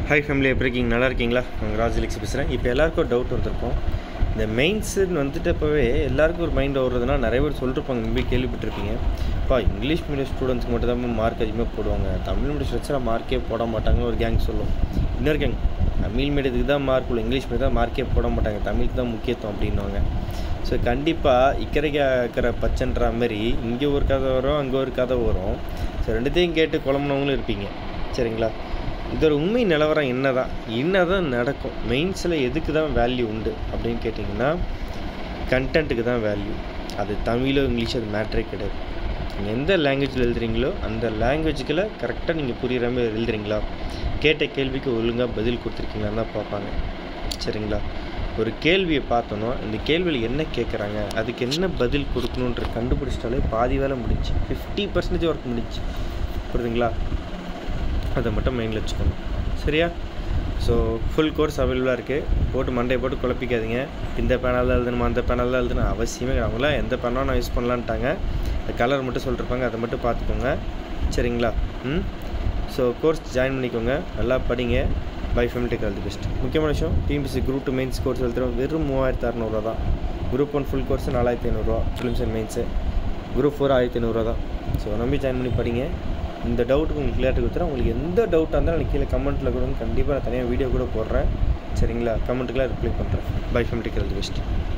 Hi family எப்படி இருக்கீங்க நல்லா இருக்கீங்களா நாங்கள் ராஜலிக்ஸ் பேசுகிறேன் இப்போ எல்லாருக்கும் ஒரு டவுட் வந்திருக்கும் இந்த மெயின்ஸுன்னு வந்துட்டு இப்போவே எல்லாருக்கும் ஒரு மைண்ட் வருதுன்னா நிறைய பேர் சொல்லிருப்பாங்க நம்பி கேள்விப்பட்டிருப்பீங்க அப்பா இங்கிலீஷ் மீடியம் ஸ்டூடெண்ட்ஸ்க்கு மட்டும் தான் மார்க் அதிகமாக போடுவாங்க தமிழ் மீடியம் ஸ்டூடெண்ட்ஸ்லாம் மார்க்கே போட மாட்டாங்கன்னு ஒரு கேங் சொல்லும் இன்னொரு கேங் தமிழ் மீடியத்துக்கு தான் மார்க் உள்ள இங்கிலீஷ் மீடியம் தான் மார்க்கே போட மாட்டாங்க தமிழுக்கு தான் முக்கியத்துவம் அப்படின்வாங்க ஸோ கண்டிப்பாக இக்கரைக்கு இருக்கிற பச்சைன்ற மாதிரி இங்கே ஒரு கதை வரும் அங்கே ஒரு கதை வரும் ஸோ ரெண்டுத்தையும் கேட்டு குழம்புனவங்களும் இருப்பீங்க சரிங்களா இதோட உண்மை நிலவரம் என்ன தான் என்ன தான் நடக்கும் மெயின்ஸில் எதுக்கு தான் வேல்யூ உண்டு அப்படின்னு கேட்டிங்கன்னா கண்டென்ட்டுக்கு தான் வேல்யூ அது தமிழோ இங்கிலீஷோ அது மேட்ரே கிடையாது நீங்கள் எந்த லாங்குவேஜில் எழுதுறீங்களோ அந்த லாங்குவேஜுக்குள்ள கரெக்டாக நீங்கள் புரிகிற மாதிரி எழுதுறீங்களா கேட்ட கேள்விக்கு ஒழுங்காக பதில் கொடுத்துருக்கீங்களான்னு தான் பார்ப்பாங்க சரிங்களா ஒரு கேள்வியை பார்த்தோன்னா இந்த கேள்வியில் என்ன கேட்குறாங்க அதுக்கு என்ன பதில் கொடுக்கணுன்ற கண்டுபிடிச்சிட்டாலே பாதி வேலை முடிஞ்சு ஃபிஃப்டி பர்சன்டேஜ் ஒர்க் முடிஞ்சு புரியுதுங்களா அதை மட்டும் மைண்டில் வச்சுக்கணும் சரியா ஸோ ஃபுல் கோர்ஸ் அவைலபிளாக இருக்குது போட்டு மண்டையை போட்டு குழப்பிக்காதீங்க இந்த பேனல் தான் எழுதணுமா அந்த பேனல் தான் எழுதணும் அவசியமே கிடையாது. அவங்களாம் எந்த பேனலும் நான் யூஸ் பண்ணலான்ட்டாங்க கலர் மட்டும் சொல்லிருப்பாங்க அதை மட்டும் பார்த்துக்கோங்க சரிங்களா ம் ஸோ கோர்ஸ் ஜாயின் பண்ணிக்கோங்க நல்லா படிங்க bye family tech all the best முக்கியமான விஷயம் TNPSC group two mains course எழுதுகிறோம் வெறும் மூவாயிரத்து அறநூறுவா தான் குரூப் ஒன் ஃபுல் கோர்ஸ் நாலாயிரத்தி ஐநூறுரூவா prelims and mains group four ஆயிரத்தி ஐநூறுரூவா தான் ஸோ நம்பி ஜாயின் பண்ணி படிங்க இந்த டவுட்டுக்கு உங்களுக்கு கிளியர்ட்டு கொடுத்துறேன் உங்களுக்கு எந்த டவுட்டாக இருந்தாலும் எனக்கு கீழே கமெண்ட்டில் கூட கண்டிப்பாக நான் தனியாக வீடியோ கூட போடுறேன் சரிங்களா கமெண்ட்டுக்கெலாம் ரிப்ளை பண்ணுறேன் bye family tech all the best